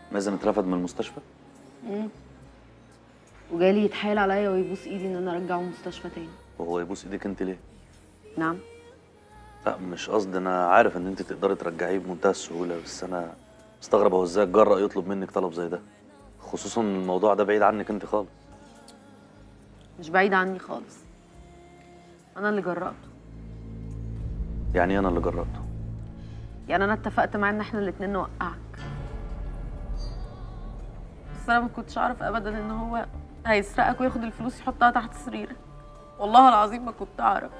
مازن اترفد من المستشفى وجالي يتحايل عليا ويبوس ايدي ان انا ارجعه مستشفى تاني وهو يبوس ايدك انت ليه نعم لا مش قصدي انا عارف ان انت تقدري ترجعيه بمنتهى السهوله بس انا مستغرب هو ازاي اتجرأ يطلب منك طلب زي ده خصوصا إن الموضوع ده بعيد عنك انت خالص مش بعيد عني خالص انا اللي جرأته يعني إيه انا اللي جرأته يعني انا اتفقت معاه ان احنا الاتنين نوقعك بس انا ما كنتش اعرف ابدا ان هو هيسرقك وياخد الفلوس يحطها تحت سريرك والله العظيم ما كنت اعرف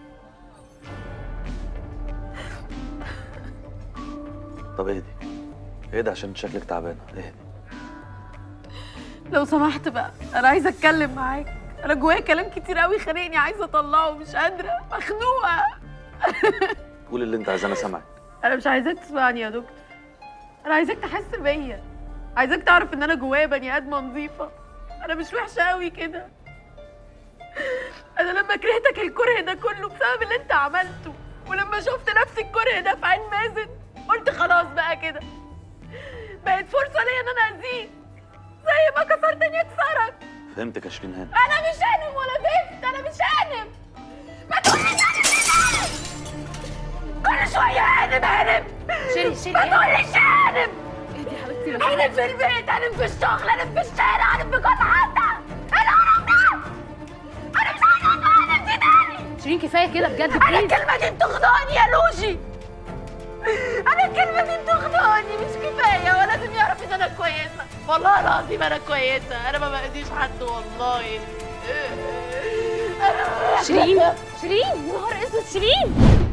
طب اهدي اهدي عشان شكلك تعبانه اهدي لو سمحت بقى انا عايزه اتكلم معاك انا جوايا كلام كتير قوي خانقني عايزه اطلعه مش قادره مخنوقه قولي اللي انت عايزاه انا سامعك انا مش عايزاك تسمعني يا دكتور انا عايزاك تحس بيا عايزاك تعرف ان انا جوايا بني ادمه نظيفه انا مش وحشه قوي كده انا لما كرهتك الكره ده كله بسبب اللي انت عملته ولما شفت نفس الكره ده في عين مازن قلت خلاص بقى كده بقت فرصه ليا ان انا اذيك زي ما كسرتني اكسرك فهمتك يا شيرين هانم انا مش هانم ولا بنت انا مش هانم ما تقوليش هانم كل شويه هانم هانم شيري شيري ما تقوليش هانم اهدي يا حبيبتي بس هانم في البيت هانم في الشغل هانم في الشارع هانم في كل حته الهرم ده انا مش عايزه أبقى هانم دي تاني شيرين كفايه كده بجد انا بليز الكلمه دي بتخنقني يا لوشي انا الكلمه دي بتخنقني مش كفايه ولازم يعرف ان انا كويسه والله العظيم انا كويسه انا ما باذيش حد والله شيرين شيرين يا نهار اسود شيرين